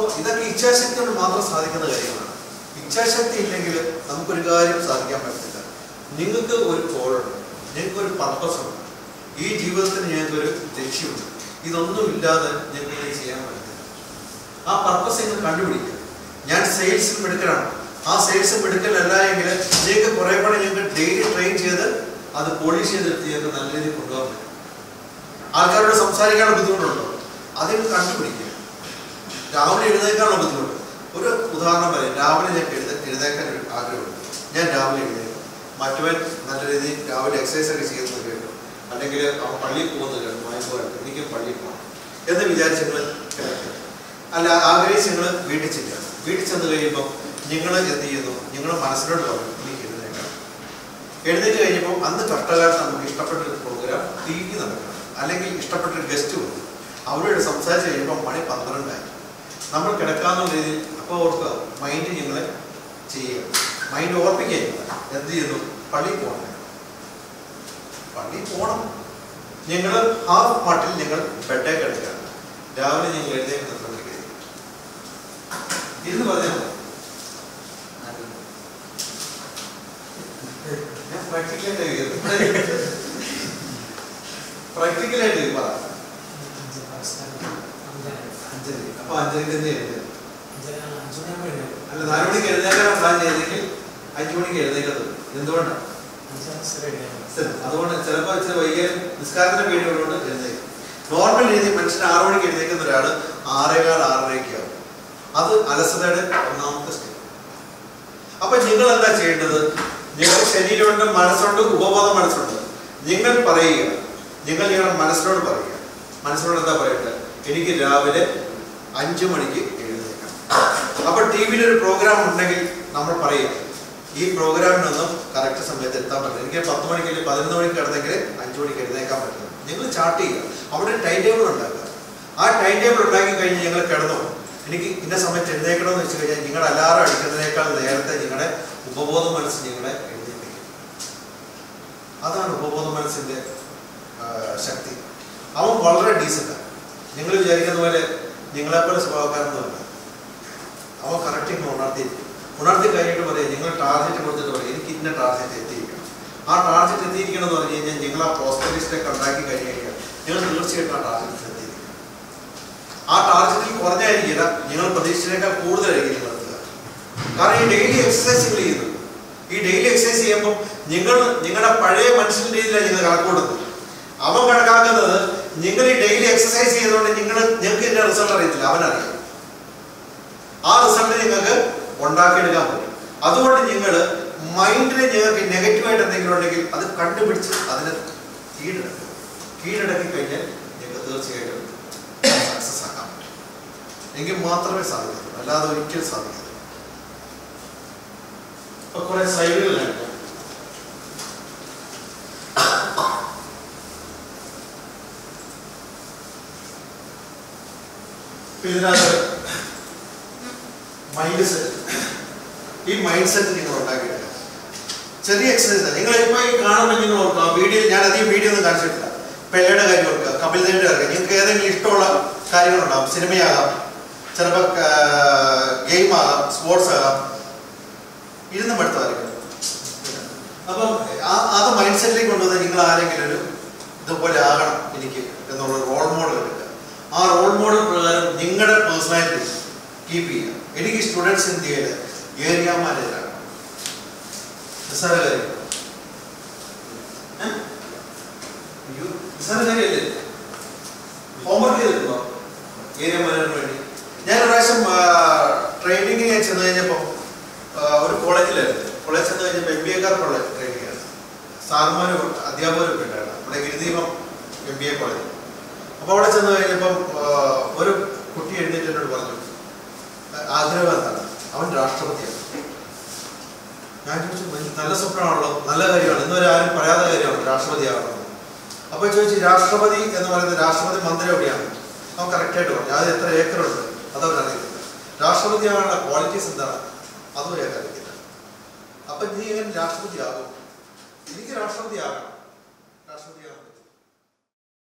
ഇതൊക്കെ ഇച്ഛാശക്തി കൊണ്ട് മാത്രം സാധിക്കുന്ന കാര്യങ്ങളാണ് ഇച്ഛാശക്തി ഇല്ലെങ്കിൽ നമുക്കൊരു കാര്യം സാധിക്കാൻ പറ്റത്തില്ല നിങ്ങൾക്ക് ഒരു ഗോളുണ്ട് നിങ്ങൾക്ക് ഒരു പർപ്പസ് ഉണ്ട് ഈ ജീവിതത്തിന് ഞങ്ങൾക്കൊരു ലക്ഷ്യമുണ്ട് ഇതൊന്നും ഇല്ലാതെ ഞങ്ങൾക്ക് ഇത് ചെയ്യാൻ പറ്റത്തില്ല ആ പർപ്പസ് നിങ്ങൾ കണ്ടുപിടിക്കുക ഞാൻ സെയിൽസിൽ മിടുക്കലാണ് ആ സെയിൽസ് മിടുക്കലല്ല എങ്കിൽ നിങ്ങൾക്ക് കുറെ കൂടെ ഞങ്ങൾക്ക് ഡെയിലി ട്രെയിൻ ചെയ്ത് അത് പോളിഷ് ചെയ്തെടുത്ത് ഞങ്ങൾക്ക് നല്ല രീതിയിൽ കൊണ്ടുപോകാൻ പറ്റും ആൾക്കാരോട് സംസാരിക്കാനുള്ള ബുദ്ധിമുട്ടുണ്ടോ അതിന് കണ്ടുപിടിക്കുക രാവിലെ എഴുന്നേക്കാനുള്ള ബുദ്ധിമുട്ട് ഒരു ഉദാഹരണം പറയാം രാവിലെ ഞാൻ എഴുത എഴുന്നേക്കാൻ ഒരു ആഗ്രഹമുണ്ട് ഞാൻ രാവിലെ എഴുന്നേക്കും മറ്റവൻ നല്ല രീതിയിൽ രാവിലെ എക്സസൈസ് ഒക്കെ ചെയ്യുന്നത് കേട്ടു അല്ലെങ്കിൽ അവൻ പള്ളിയിൽ പോകുന്നത് കേട്ടു വായ്പ എനിക്ക് പള്ളിയിൽ പോകണം എന്ന് വിചാരിച്ച് നിങ്ങൾ കിടക്കുക അല്ല ആഗ്രഹിച്ച് നിങ്ങൾ വീട്ടിൽ ചെല്ലുക വീട്ടിൽ ചെന്ന് കഴിയുമ്പോൾ നിങ്ങൾ എന്ത് ചെയ്യുന്നു നിങ്ങൾ മനസ്സിനോട് പറഞ്ഞു എനിക്ക് എഴുന്നേക്കണം എഴുന്നേറ്റ് കഴിഞ്ഞപ്പോൾ അന്ന് കഷ്ടകാലത്ത് നമുക്ക് ഇഷ്ടപ്പെട്ട ഒരു പ്രോഗ്രാം ടി വി നടക്കണം അല്ലെങ്കിൽ ഇഷ്ടപ്പെട്ട ഒരു ഗസ്റ്റ് വന്നു അവരോട് സംസാരിച്ച് കഴിയുമ്പോൾ മണി പന്ത്രണ്ടായി നമ്മൾ കിടക്കാന്നുള്ള രീതിയിൽ അപ്പോൾ ഓർക്കുക മൈൻഡ് ഞങ്ങളെ ചെയ്യുക മൈൻഡ് ഓർപ്പിക്കുക എന്ത് ചെയ്യുന്നു പള്ളിയിൽ പോകണം പള്ളിയിൽ പോകണം ഞങ്ങൾ ഹാഫ് മട്ടിൽ ഞങ്ങൾ ബെഡേ കിടക്കുക രാവിലെ ഞങ്ങൾ എഴുന്നേറ്റ് നിർത്തുന്നത് ഇരുന്ന് പറഞ്ഞാൽ മതി ഞാൻ പ്രാക്ടിക്കലായിട്ട് പ്രാക്ടിക്കലായിട്ട് പറ അഞ്ചര അപ്പൊ അഞ്ചരക്ക് എന്ത് ചെയ്യുന്നത് അല്ല നാല് മണിക്ക് എഴുന്നേക്കാൻ പ്ലാൻ ചെയ്തെങ്കിൽ അഞ്ചു മണിക്ക് എഴുന്നേക്കുന്നത് എന്തുകൊണ്ടാണ് ശരി, അതുകൊണ്ട് ചിലപ്പോൾ ഇച്ചിരി വൈകിയാൽ നിസ്കാരത്തിന്റെ പേടി ഉള്ളതുകൊണ്ട് എഴുന്നേക്കും നോർമൽ രീതിയിൽ മനുഷ്യൻ ആറു മണിക്ക് എഴുന്നേക്കുന്ന ഒരാൾ ആറേകാൽ ആറരയ്ക്ക് ആവും അത് അലസതയുടെ ഒന്നാമത്തെ സ്റ്റെപ്പ് അപ്പൊ നിങ്ങൾ എന്താ ചെയ്യേണ്ടത് നിങ്ങൾ ശരീരമുണ്ട് മനസ്സുണ്ട് ഉപബോധ മനസ്സുണ്ട് നിങ്ങൾ പറയുക നിങ്ങൾ നിങ്ങളുടെ മനസ്സിനോട് പറയുക മനസ്സിനോട് എന്താ പറയട്ടെ എനിക്ക് രാവിലെ അഞ്ചു മണിക്ക് എഴുന്നേക്കാം അപ്പൊ ടി വിയിൽ ഒരു പ്രോഗ്രാം ഉണ്ടെങ്കിൽ നമ്മൾ പറയുക ഈ പ്രോഗ്രാമിനൊന്നും കറക്റ്റ് സമയത്ത് എത്താൻ പറ്റില്ല എനിക്ക് പത്ത് മണിക്ക് അല്ലെങ്കിൽ പതിനൊന്ന് മണിക്ക് കിടന്നെങ്കിൽ അഞ്ചു മണിക്ക് എഴുന്നേക്കാൻ പറ്റില്ല നിങ്ങൾ ചാർട്ട് ചെയ്യുക അവിടെ ടൈം ടേബിൾ ഉണ്ടാക്കുക ആ ടൈം ടേബിൾ ഉണ്ടാക്കി കഴിഞ്ഞ് നിങ്ങൾ കിടന്നു എനിക്ക് ഇന്ന സമയത്ത് എഴുന്നേക്കണമെന്ന് വെച്ച് കഴിഞ്ഞാൽ നിങ്ങളുടെ അലാറം അടിക്കുന്നതിനേക്കാൾ നേരത്തെ നിങ്ങളുടെ ഉപബോധ മനസ്സ് നിങ്ങളെ എഴുന്നേൽപ്പിക്കും അതാണ് ഉപബോധ മനസ്സിന്റെ ആ, ശക്തി അവൻ വളരെ ഡീസൻ്റാണ് നിങ്ങൾ വിചാരിക്കുന്ന പോലെ നിങ്ങളെപ്പോലെ സ്വഭാവക്കാരൊന്നുമല്ല അവൻ കറക്റ്റ് ഇങ്ങനെ ഉണർത്തിയിരിക്കും ഉണർത്തി കഴിഞ്ഞിട്ട് പറയും നിങ്ങൾ ടാർഗറ്റ് കൊടുത്തിട്ട് പറയും എനിക്ക് ഇന്ന ടാർഗറ്റ് എത്തിയിരിക്കണം ആ ടാർഗറ്റ് എത്തിയിരിക്കണം എന്ന് പറഞ്ഞു കഴിഞ്ഞാൽ നിങ്ങൾ ആ പ്രോസ്പെരിസ്റ്റൊക്കെ ഉണ്ടാക്കി കഴിഞ്ഞ് കഴിഞ്ഞാൽ നിങ്ങൾ തീർച്ചയായിട്ടും ആ ടാർഗറ്റ് എത്തിയിരിക്കും ആ ടാർഗറ്റിൽ കുറഞ്ഞായിരിക്കില്ല നിങ്ങൾ പ്രതീക്ഷിച്ചതിനേക്കാൾ കൂടുതലായിരിക്കും നിങ്ങൾ എത്തുക കാരണം ഈ ഡെയിലി എക്സസൈസ് നിങ്ങൾ ചെയ്യുന്നു ഈ ഡെയിലി എക്സസൈസ് ചെയ്യുമ്പോൾ നിങ്ങൾ നിങ്ങളുടെ പഴയ മനുഷ്യന്റെ രീതിയിലാണ് നിങ്ങൾ കണക്കുകൂടുന്നത് അവൻ കണക്കാക്കുന്നത് നിങ്ങൾ ഈ ഡെയിലി എക്സസൈസ് ചെയ്തുകൊണ്ട് നിങ്ങൾ നിങ്ങൾക്ക് ഇതിന്റെ റിസൾട്ട് അറിയത്തില്ല അവനറിയാം ആ റിസൾട്ട് നിങ്ങൾക്ക് ഉണ്ടാക്കിയെടുക്കാൻ പറ്റും അതുകൊണ്ട് നിങ്ങൾ മൈൻഡിൽ നിങ്ങൾക്ക് നെഗറ്റീവായിട്ട് എന്തെങ്കിലും ഉണ്ടെങ്കിൽ അത് കണ്ടുപിടിച്ച് അതിനെ കീഴടക്കുക കീഴടക്കി കഴിഞ്ഞാൽ നിങ്ങൾക്ക് തീർച്ചയായിട്ടും സക്സസ് ആക്കാൻ പറ്റും എങ്കിൽ മാത്രമേ സാധിക്കത്തുള്ളൂ അല്ലാതെ ഒരിക്കലും സാധിക്കത്തില്ല ഇപ്പൊ കുറെ സ്ലൈഡുകളുണ്ട് ഇപ്പൊ ഇതിനകത്ത് മൈൻഡ് സെറ്റ് ഈ മൈൻഡ് സെറ്റ് നിങ്ങൾ ഉണ്ടാക്കിയിട്ടില്ല ചെറിയ എക്സസൈസ് നിങ്ങൾ ഇപ്പൊ ഈ കാണുമ്പോൾ നിങ്ങൾ ഓർക്കുക വീഡിയോ ഞാൻ അധികം വീഡിയോ ഒന്നും കാണിച്ചിട്ടില്ല പെല്ലയുടെ കാര്യം ഓർക്കുക കപിൽ ദേവിന്റെ കാര്യം നിങ്ങൾക്ക് ഏതെങ്കിലും ഇഷ്ടമുള്ള കാര്യങ്ങളുണ്ടാവും സിനിമയാകാം ചിലപ്പോൾ ഗെയിം ആകാം സ്പോർട്സ് ആകാം ഇരുന്ന് മടുത്തായിരിക്കും അപ്പം ആ- അത് മൈൻഡ് സെറ്റിലേക്ക് കൊണ്ടുവന്ന് നിങ്ങൾ ആരെങ്കിലും ഒരു ഇതുപോലെ ആകണം എനിക്ക് എന്നുള്ള റോൾ മോഡൽ എടുക്കുക ആ റോൾ മോഡൽ പ്രകാരം നിങ്ങളുടെ പേഴ്സണാലിറ്റി കീപ്പ് ചെയ്യുക എനിക്ക് സ്റ്റുഡൻസ് ഇന്ത്യയിൽ ഏരിയ മാനേജറാണ് നിസ്സാര കാര്യം ഏ? അയ്യോ, നിസ്സാര കാര്യമല്ലേ ഹോംവർക്ക് ചെയ്തിട്ടുണ്ടോ ഏരിയ മാനേജറിന് വേണ്ടി ഞാൻ ഒരു പ്രാവശ്യം ട്രെയിനിങ്ങിന് ഞാൻ ചെന്ന് കഴിഞ്ഞപ്പോൾ ഒരു കോളേജിലായിരുന്നു കോളേജ് ചെന്ന് കഴിഞ്ഞപ്പോൾ എം ബി എക്കാർക്കുള്ള ട്രെയിനിങ് ആണ് സാറുമാരും അധ്യാപകരൊക്കെ ഉണ്ടായിരുന്നു നമ്മുടെ Girideepam M B A college അപ്പോൾ അവിടെ ചെന്ന് കഴിഞ്ഞപ്പം ആ, ഒരു കുട്ടി എഴുന്നേറ്റ് എന്നോട് പറഞ്ഞു ആഗ്രഹം എന്താണ് അവൻ രാഷ്ട്രപതിയാണ് ഞാൻ ചോദിച്ചു "വലിയ നല്ല സ്വപ്നമാണല്ലോ നല്ല കാര്യമാണ് ഇന്നുവരെ ആരും പറയാത്ത കാര്യമാണ് രാഷ്ട്രപതിയാകണം അപ്പോൾ ചോദിച്ചു രാഷ്ട്രപതി എന്ന് പറയുന്നത് രാഷ്ട്രപതി മന്ദിരം എവിടെയാണ് അവൻ കറക്റ്റായിട്ട് പറഞ്ഞു അത് എത്ര ഏക്കറുണ്ട് അതവൻ അറിയത്തില്ല രാഷ്ട്രപതി ആകാനുള്ള ക്വാളിറ്റീസ് എന്താണ് അതും അയാൾക്ക് അറിയത്തില്ല അപ്പൊ നീ എങ്ങനെ രാഷ്ട്രപതി ആകും എനിക്ക് രാഷ്ട്രപതി ആകണം